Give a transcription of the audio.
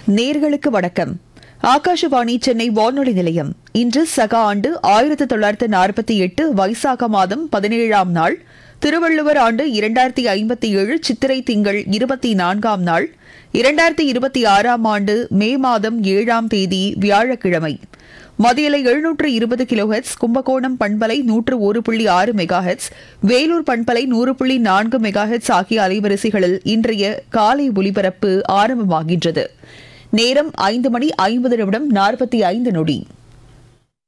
நேர்களுக்கு வணக்கம் ஆகாஷவாணி சென்னை வானொலி நிலையம் இன்று சக ஆண்டு ஆயிரத்தி தொள்ளாயிரத்து நாற்பத்தி எட்டு வைசாக மாதம் பதினேழாம் நாள் திருவள்ளுவர் ஆண்டு இரண்டாயிரத்தி ஐம்பத்தி ஏழு சித்திரை திங்கள் இருபத்தி நான்காம் நாள் இரண்டாயிரத்தி இருபத்தி ஆறாம் ஆண்டு மே மாதம் ஏழாம் தேதி வியாழக்கிழமை மதியலை எழுநூற்று இருபது கிலோஹெட்ஸ் கும்பகோணம் பண்பலை நூற்று ஒரு புள்ளி ஆறு மெகாஹெட்ஸ் வேலூர் பண்பலை நூறு புள்ளி நான்கு மெகாஹெட்ஸ் ஆகிய அலைவரிசைகளில் இன்றைய காலை ஒலிபரப்பு ஆரம்பமாகின்றது நேரம் ஐந்து மணி ஐம்பது நிமிடம் நாற்பத்தி ஐந்து நொடி